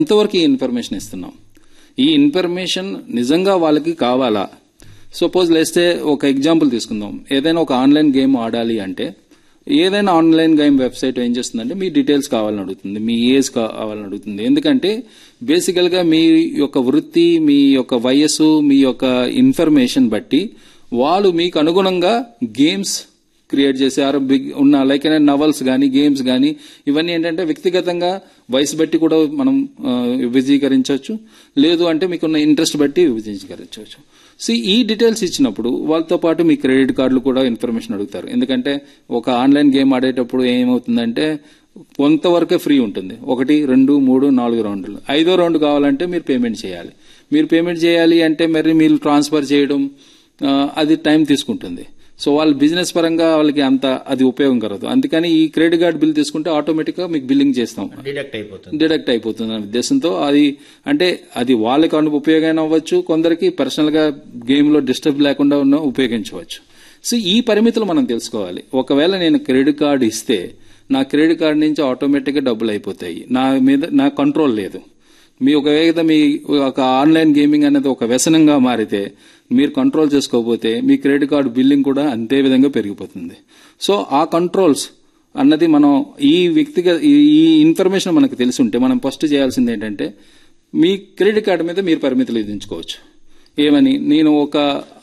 ఎంతవరకు ఈ ఇన్ఫర్మేషన్ ఇస్తున్నాం ఈ ఇన్ఫర్మేషన్ నిజంగా వాళ్ళకి కావాలా సపోజ్ లేస్తే ఒక ఎగ్జాంపుల్ తీసుకుందాం ఏదైనా ఒక ఆన్లైన్ గేమ్ ఆడాలి అంటే ఏదైనా ఆన్లైన్ గేమ్ వెబ్సైట్ ఏం చేస్తుందంటే మీ డీటెయిల్స్ కావాలని అడుగుతుంది మీ ఏజ్ కావాలని అడుగుతుంది ఎందుకంటే బేసికల్ గా మీ యొక్క వృత్తి మీ యొక్క వయస్సు మీ యొక్క ఇన్ఫర్మేషన్ బట్టి వాళ్ళు మీకు అనుగుణంగా గేమ్స్ క్రియేట్ చేశారు బిగ్ ఉన్న లైక్ నవల్స్ కానీ గేమ్స్ కానీ ఇవన్నీ ఏంటంటే వ్యక్తిగతంగా వయసు బట్టి కూడా మనం ఆ, విభజీకరించవచ్చు లేదు అంటే మీకున్న ఇంట్రెస్ట్ బట్టి విభజించవచ్చు సో ఈ డీటెయిల్స్ ఇచ్చినప్పుడు వాళ్ళతో పాటు మీ క్రెడిట్ కార్డులు కూడా ఇన్ఫర్మేషన్ అడుగుతారు ఎందుకంటే ఒక ఆన్లైన్ గేమ్ ఆడేటప్పుడు ఏమవుతుందంటే కొంతవరకే ఫ్రీ ఉంటుంది ఒకటి రెండు మూడు నాలుగు రౌండ్లు ఐదో రౌండ్ కావాలంటే మీరు పేమెంట్ చేయాలి మీరు పేమెంట్ చేయాలి అంటే మరి మీరు ట్రాన్స్ఫర్ చేయడం ఆ, అది టైం తీసుకుంటుంది సో వాళ్ళ బిజినెస్ పరంగా వాళ్ళకి అంత అది ఉపయోగం కలదు అందుకని ఈ క్రెడిట్ కార్డ్ బిల్ తీసుకుంటే ఆటోమేటిక్ గా మీకు బిల్లింగ్ చేస్తాం డిడక్ట్ అయిపోతుంది డిడక్ట్ అయిపోతుంది అనే ఉద్దేశంతో అది అంటే అది వాళ్ళకి అను ఉపయోగం అవ్వచ్చు కొందరికి పర్సనల్ గా గేమ్ లో డిస్టర్బ్ లేకుండా ఉన్న ఉపయోగించవచ్చు సో ఈ పరిమితులు మనం తెలుసుకోవాలి ఒకవేళ నేను క్రెడిట్ కార్డు ఇస్తే నా క్రెడిట్ కార్డు నుంచి ఆటోమేటిక్ గా డబ్బులు అయిపోతాయి నా మీద నా కంట్రోల్ లేదు మీ ఒకవేళ మీ ఒక ఆన్లైన్ గేమింగ్ అనేది ఒక వ్యసనంగా మారితే మీరు కంట్రోల్ చేసుకోకపోతే మీ క్రెడిట్ కార్డు బిల్లింగ్ కూడా అంతే విధంగా పెరిగిపోతుంది సో ఆ కంట్రోల్స్ అన్నది మనం ఈ వ్యక్తిగత ఈ ఈ ఇన్ఫర్మేషన్ మనకు తెలిసి ఉంటే మనం ఫస్ట్ చేయాల్సింది ఏంటంటే మీ క్రెడిట్ కార్డు మీద మీరు పరిమితులు విధించుకోవచ్చు ఏమని నేను ఒక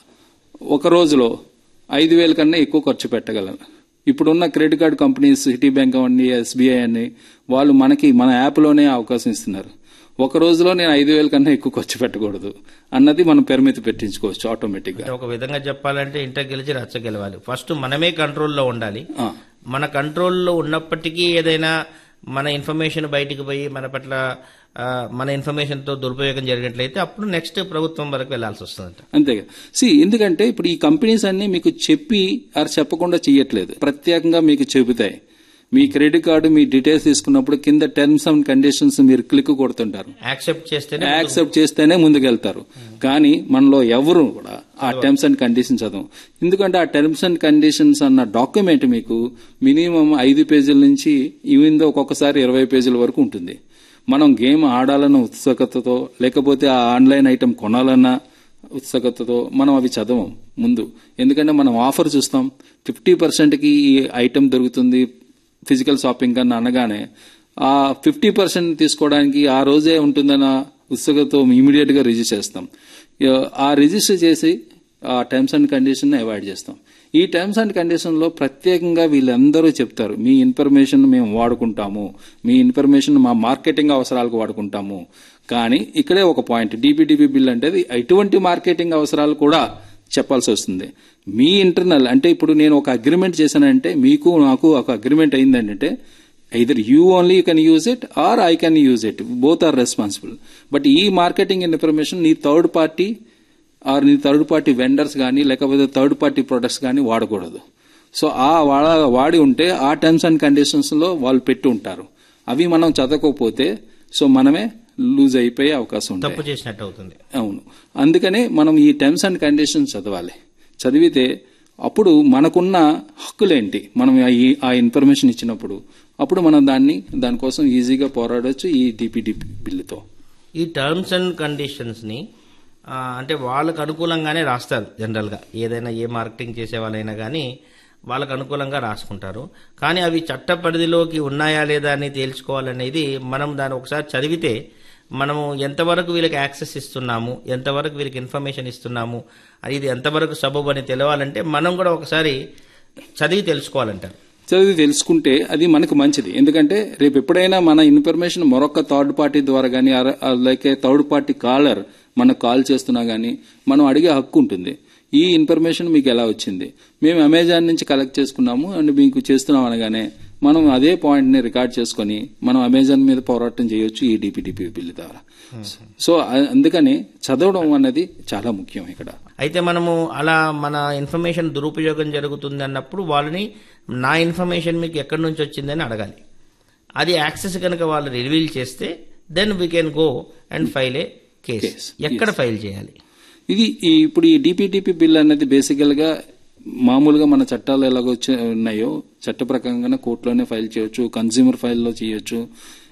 ఒక రోజులో ఐదు వేల కన్నా ఎక్కువ ఖర్చు పెట్టగలను ఇప్పుడున్న credit card companies Citibank అవ్వండి ఎస్బీఐ అని వాళ్ళు మనకి మన యాప్లోనే అవకాశం ఇస్తున్నారు ఒక రోజులో నేను ఐదు వేల కన్నా ఎక్కువ ఖర్చు పెట్టకూడదు అన్నది మనం పరిమితి పెట్టించుకోవచ్చు ఆటోమేటిక్గా అంటే ఒక విధంగా చెప్పాలంటే ఇంట గెలిచి రచ్చ గెలవాలి ఫస్ట్ మనమే కంట్రోల్లో ఉండాలి ఆ. మన కంట్రోల్లో ఉన్నప్పటికీ ఏదైనా మన ఇన్ఫర్మేషన్ బయటికి పోయి మన పట్ల ఆ, మన ఇన్ఫర్మేషన్ తో దురుపయోగం జరిగినట్లయితే అప్పుడు నెక్స్ట్ ప్రభుత్వం వరకు వెళ్లాల్సి వస్తుంది అంతే సి ఎందుకంటే ఇప్పుడు ఈ కంపెనీస్ అన్ని మీకు చెప్పి అది చెప్పకుండా చేయట్లేదు ప్రత్యేకంగా మీకు చెబుతాయి మీ క్రెడిట్ కార్డు మీ డీటెయిల్స్ తీసుకున్నప్పుడు కింద టర్మ్స్ అండ్ కండిషన్స్ మీరు క్లిక్ కొడుతుంటారు యాక్సెప్ట్ చేస్తేనే యాక్సెప్ట్ చేస్తేనే ముందుకెళ్తారు కానీ మనలో ఎవరు కూడా ఆ టర్మ్స్ అండ్ కండిషన్స్ చదవం ఎందుకంటే ఆ టర్మ్స్ అండ్ కండిషన్స్ అన్న డాక్యుమెంట్ మీకు మినిమం ఐదు పేజీల నుంచి ఈవెన్ ఒక్కొక్కసారి ఇరవై పేజీల వరకు ఉంటుంది మనం గేమ్ ఆడాలన్న ఉత్సుకతతో లేకపోతే ఆ ఆన్లైన్ ఐటెం కొనాలన్న ఉత్సుకతతో మనం అవి చదవం ముందు ఎందుకంటే మనం ఆఫర్ చూస్తాం ఫిఫ్టీ పర్సెంట్కి ఈ ఐటెం దొరుకుతుంది ఫిజికల్ షాపింగ్ కన్నా అనగానే ఆ ఫిఫ్టీ పర్సెంట్ తీసుకోవడానికి ఆ రోజే ఉంటుందన్న ఉత్సుకతో ఇమీడియట్ గా రిజిస్టర్ చేస్తాం ఇక ఆ రిజిస్టర్ చేసి ఆ టర్మ్స్ అండ్ కండిషన్ అవాయిడ్ చేస్తాం ఈ టర్మ్స్ అండ్ కండిషన్ లో ప్రత్యేకంగా వీళ్ళందరూ చెప్తారు మీ ఇన్ఫర్మేషన్ మేము వాడుకుంటాము మీ ఇన్ఫర్మేషన్ మా మార్కెటింగ్ అవసరాలకు వాడుకుంటాము కానీ ఇక్కడే ఒక పాయింట్ డిపిడిపి బిల్ అంటే అది ఎటువంటి మార్కెటింగ్ అవసరాలు కూడా చెప్పాల్సి వస్తుంది మీ ఇంటర్నల్ అంటే ఇప్పుడు నేను ఒక అగ్రిమెంట్ చేశానంటే మీకు నాకు ఒక అగ్రిమెంట్ అయిందంటే either you only you can use it or I can use it both are responsible but ఈ మార్కెటింగ్ ఇన్ఫర్మేషన్ నీ థర్డ్ పార్టీ ఆర్ నీ థర్డ్ పార్టీ వెండర్స్ కానీ లేకపోతే థర్డ్ పార్టీ ప్రొడక్ట్స్ కానీ వాడకూడదు సో ఆ వాడ- వాడి ఉంటే ఆ టర్మ్స్ అండ్ కండిషన్స్ లో వాళ్ళు పెట్టి ఉంటారు అవి మనం చదవకపోతే సో మనమే లూజ్ అయిపోయే అవకాశం ఉంటుంది తప్పు చేసినట్టు అవుతుంది అవును అందుకనే మనం ఈ టర్మ్స్ అండ్ కండిషన్స్ చదవాలి చదివితే అప్పుడు మనకున్న హక్కులేంటి మనం ఆ- ఈ- ఆ ఇన్ఫర్మేషన్ ఇచ్చినప్పుడు అప్పుడు మనం దాన్ని దానికోసం ఈజీగా పోరాడొచ్చు ఈ డిపిడిపి బిల్లుతో ఈ టర్మ్స్ అండ్ కండిషన్స్ ని ఆ, అంటే వాళ్ళకు అనుకూలంగానే రాస్తారు జనరల్ గా ఏదైనా ఏ మార్కెటింగ్ చేసే వాళ్ళైనా కానీ వాళ్ళకు అనుకూలంగా రాసుకుంటారు కానీ అవి చట్ట పరిధిలోకి ఉన్నాయా లేదా అని తేల్చుకోవాలనేది మనం దాన్ని ఒకసారి చదివితే మనము ఎంతవరకు వీళ్ళకి యాక్సెస్ ఇస్తున్నాము ఎంతవరకు వీళ్ళకి ఇన్ఫర్మేషన్ ఇస్తున్నాము అది ఇది ఎంతవరకు సబబు అని తెలవాలంటే మనం కూడా ఒకసారి చదివి తెలుసుకోవాలంటారు చదివి తెలుసుకుంటే అది మనకు మంచిది ఎందుకంటే రేపు ఎప్పుడైనా మన ఇన్ఫర్మేషన్ మరొక థర్డ్ పార్టీ ద్వారా కానీ లైక్ థర్డ్ పార్టీ కాలర్ మనకు కాల్ చేస్తున్నా కానీ మనం అడిగే హక్కు ఉంటుంది ఈ ఇన్ఫర్మేషన్ మీకు ఎలా వచ్చింది మేము అమెజాన్ నుంచి కలెక్ట్ చేసుకున్నాము అండ్ మీకు చేస్తున్నాం అనగానే మనం అదే పాయింట్ ని రికార్డ్ చేసుకొని మనం అమెజాన్ మీద పోరాటం చేయొచ్చు ఈ డిపిడిపి బిల్ ద్వారా సో అ- అందుకని చదవడం అన్నది చాలా ముఖ్యం ఇక్కడ అయితే మనము అలా మన ఇన్ఫర్మేషన్ దురుపయోగం జరుగుతుంది అన్నప్పుడు వాళ్ళని నా ఇన్ఫర్మేషన్ మీకు ఎక్కడి నుంచి వచ్చిందని అడగాలి అది యాక్సెస్ కనుక వాళ్ళు రివీల్ చేస్తే then we can go and file a case Case, ఎక్కడ ఫైల్ చేయాలి ఇది ఈ ఇప్పుడు ఈ డిపిటిపి బిల్ అనేది బేసికల్ గా మామూలుగా మన చట్టాలు ఎలాగో వచ్చి- ఉన్నాయో చట్ట ప్రకారంగానే కోర్టులోనే ఫైల్ చేయొచ్చు కన్స్యూమర్ ఫైల్లో చేయొచ్చు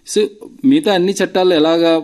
సో మిగతా అన్ని చట్టాలు ఎలాగా